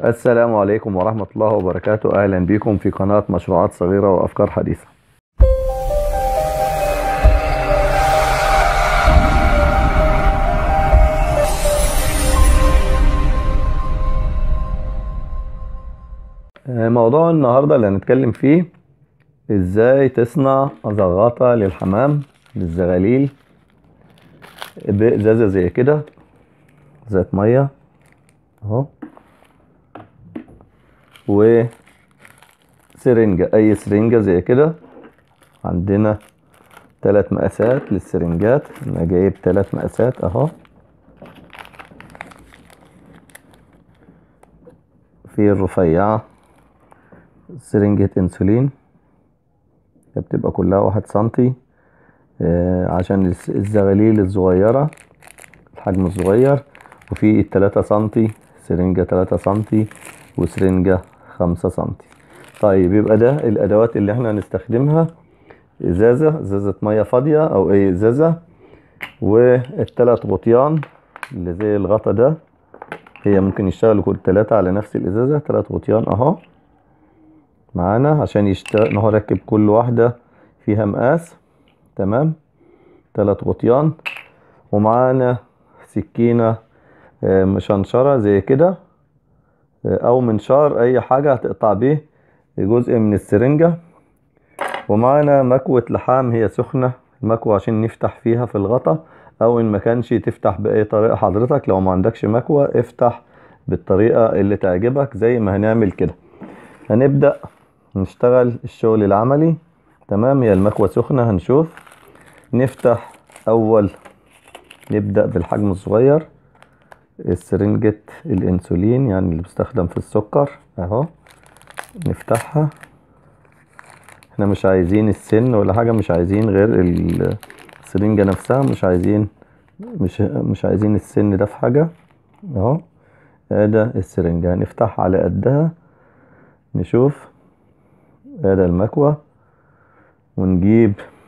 السلام عليكم ورحمة الله وبركاته أهلا بكم في قناة مشروعات صغيرة وأفكار حديثة موضوع النهاردة اللي هنتكلم فيه ازاي تصنع زغاطة للحمام للزغاليل بإزازة زي كده ازازة مية اهو وسرنجة اي سرنجة زي كده عندنا ثلاث مقاسات للسرنجات انا جايب ثلاث مقاسات اهو في الرفيعة سرنجة انسولين بتبقى كلها واحد سنتي آه عشان الزغاليل الصغيرة الحجم الصغير وفي التلاتة سنتي سرنجة تلاتة سنتي وسرنجة خمسة سنتي طيب يبقى ده الأدوات اللي احنا هنستخدمها إزازة إزازة مية فاضية أو أي إزازة والتلات غطيان اللي زي الغطا ده هي ممكن يشتغلوا كل تلاتة على نفس الإزازة تلات غطيان أهو معانا عشان يشتغل هو ركب كل واحدة فيها مقاس تمام تلات غطيان ومعانا سكينة مشنشرة زي كده او منشار اي حاجة هتقطع بيه جزء من السرنجة ومعانا مكوة لحام هي سخنة المكوة عشان نفتح فيها في الغطا او ان ما كانش تفتح باي طريقة حضرتك لو ما عندكش مكوة افتح بالطريقة اللي تعجبك زي ما هنعمل كده هنبدأ نشتغل الشغل العملي تمام هي المكوة سخنة هنشوف نفتح اول نبدأ بالحجم الصغير السرنجة الانسولين يعني اللي بيستخدم في السكر اهو نفتحها احنا مش عايزين السن ولا حاجة مش عايزين غير السرنجة نفسها مش عايزين مش مش عايزين السن ده في حاجة اهو ادي السرنجة هنفتحها على قدها نشوف ادي المكوة ونجيب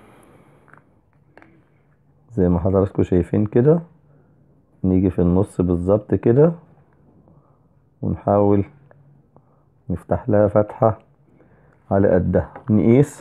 زي ما حضراتكم شايفين كده نيجي في النص بالظبط كده ونحاول نفتح لها فتحة على قدها نقيس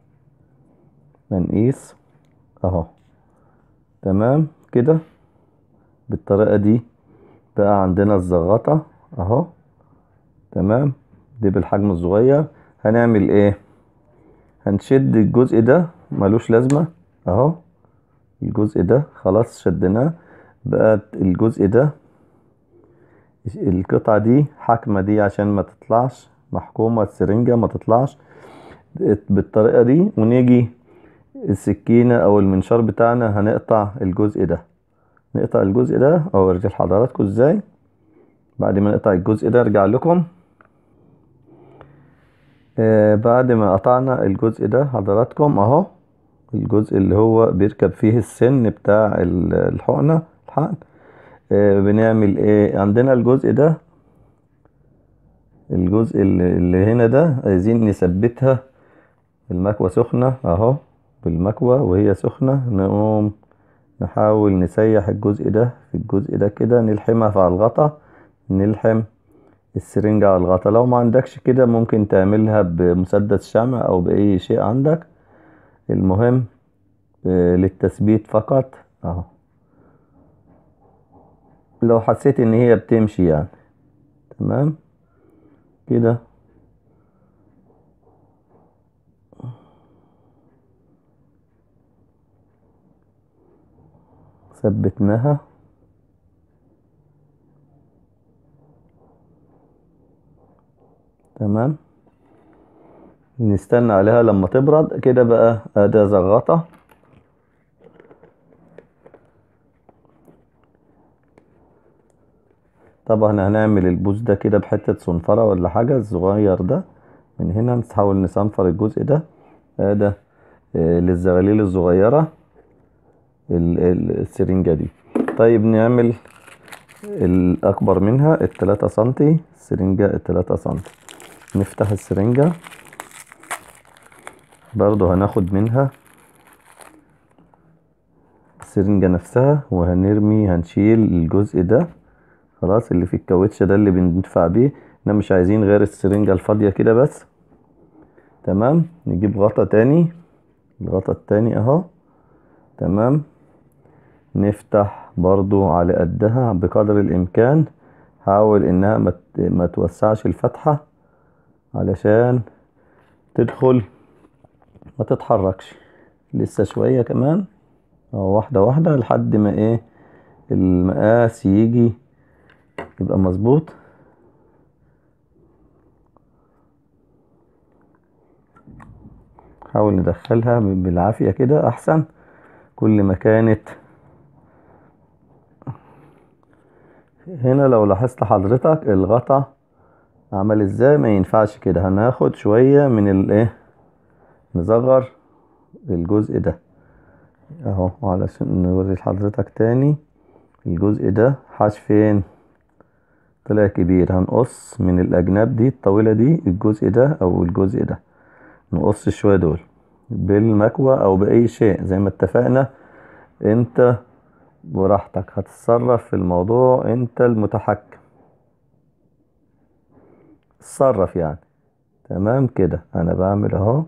نقيس اهو تمام كده بالطريقة دي بقى عندنا الزغطة اهو تمام دي بالحجم الصغير هنعمل ايه هنشد الجزء ده ملوش لازمة اهو الجزء ده خلاص شدناه بقى الجزء ده القطعة دي حاكمة دي عشان ما تطلعش محكومة السرنجة ما تطلعش بالطريقة دي ونيجي السكينة او المنشار بتاعنا هنقطع الجزء ده نقطع الجزء ده اوري لحضراتكم ازاي بعد ما نقطع الجزء ده ارجع لكم آه بعد ما قطعنا الجزء ده حضراتكم اهو الجزء اللي هو بيركب فيه السن بتاع الحقنة الحقن آه بنعمل ايه عندنا الجزء ده الجزء اللي, اللي هنا ده عايزين نثبتها المكوة سخنة اهو بالمكوة وهي سخنة نقوم نحاول نسيح الجزء ده في الجزء ده كده نلحمها في الغطا نلحم السرنجة على الغطا لو ما عندكش كده ممكن تعملها بمسدس شمع او باي شيء عندك المهم للتثبيت فقط اهو لو حسيت ان هي بتمشي يعني تمام كده ثبتناها تمام نستنى عليها لما تبرد كده بقى اداة زغطة طبعا هنعمل البوز ده كده بحتة صنفرة ولا حاجة الصغير ده من هنا نحاول نصنفر الجزء ده ده للزغاليل الصغيرة السرنجة دي طيب نعمل الأكبر منها التلاتة سنتي السرنجة التلاتة سنتي نفتح السرنجة برضو هناخد منها السرنجة نفسها وهنرمي هنشيل الجزء ده خلاص اللي في الكاوتش ده اللي بندفع بيه احنا مش عايزين غير السرنجة الفاضية كده بس تمام نجيب غطا تاني الغطا التاني اهو تمام نفتح برضو على قدها بقدر الامكان حاول انها ما ت- ما توسعش الفتحة علشان تدخل ما تتحركش لسه شوية كمان أو واحدة واحدة لحد ما ايه المقاس يجي يبقى مظبوط حاول ندخلها بالعافية كده احسن كل ما كانت هنا لو لاحظت حضرتك الغطا عمل ازاي ما ينفعش كده هناخد شوية من الايه نصغر الجزء ده اهو علشان نوري لحضرتك تاني الجزء ده حاش فين طلع كبير هنقص من الاجناب دي الطويلة دي الجزء ده او الجزء ده نقص شوية دول بالمكوى او باي شيء زي ما اتفقنا انت براحتك هتتصرف في الموضوع انت المتحكم اتصرف يعني تمام كده انا بعمل اهو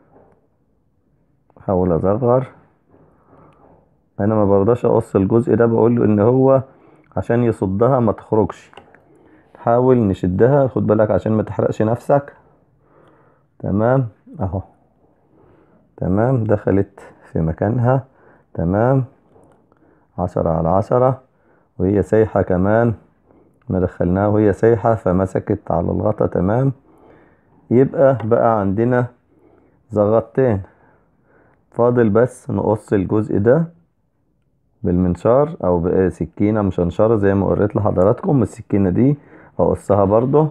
احاول اصغر انا ما برضاش اقص الجزء ده بقول له ان هو عشان يصدها ما تخرجش حاول نشدها خد بالك عشان ما تحرقش نفسك تمام اهو تمام دخلت في مكانها تمام عشرة على عشرة وهي سايحة كمان ما دخلناها وهي سايحة فمسكت على الغطا تمام يبقى بقى عندنا زغطتين فاضل بس نقص الجزء ده بالمنشار او بسكينة مشنشرة زي ما قريت لحضراتكم السكينة دي اقصها برضو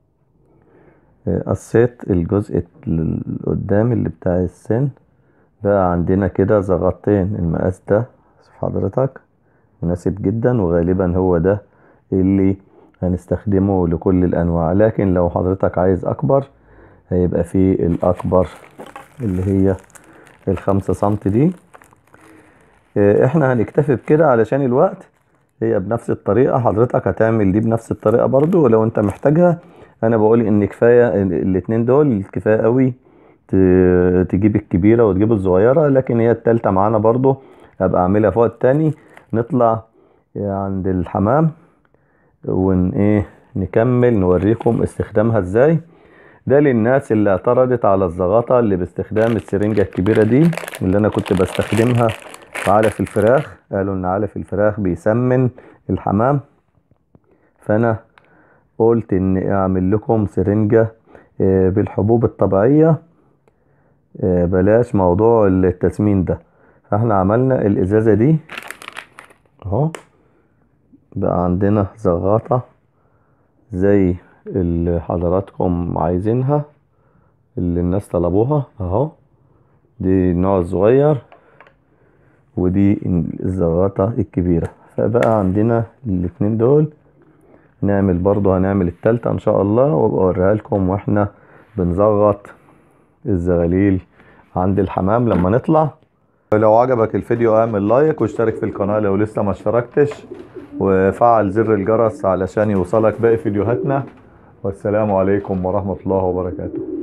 قصيت الجزء اللي قدام اللي بتاع السن بقى عندنا كده زغطتين المقاس ده شوف حضرتك مناسب جدا وغالبا هو ده اللي هنستخدمه لكل الانواع لكن لو حضرتك عايز اكبر هيبقى فيه الاكبر اللي هي الخمسة سنتي دي اه، احنا هنكتفي بكده علشان الوقت هي بنفس الطريقة حضرتك هتعمل دي بنفس الطريقة برضو ولو انت محتاجها انا بقول ان كفاية ال- الاتنين دول كفاية قوي ت- تجيب الكبيرة وتجيب الصغيرة لكن هي التالتة معانا برضو ابقى اعملها في وقت تاني نطلع عند الحمام ون ايه نكمل نوريكم استخدامها ازاي ده للناس اللي اعترضت على الزغطة اللي باستخدام السرنجة الكبيرة دي اللي انا كنت بستخدمها في علف الفراخ قالوا ان علف الفراخ بيسمن الحمام فانا قلت ان اعمل لكم سرنجة آه، بالحبوب الطبيعية آه، بلاش موضوع التسمين ده فاحنا عملنا الازازة دي اهو بقى عندنا زغاطة زي اللي حضراتكم عايزينها اللي الناس طلبوها اهو دي النوع الصغير ودي الزغاطة الكبيرة فبقى عندنا الاتنين دول نعمل برضو هنعمل التالتة ان شاء الله وابقى اوريها لكم واحنا بنزغط الزغاليل عند الحمام لما نطلع لو عجبك الفيديو اعمل لايك واشترك في القناة لو لسه ما اشتركتش وفعل زر الجرس علشان يوصلك باقي فيديوهاتنا والسلام عليكم ورحمة الله وبركاته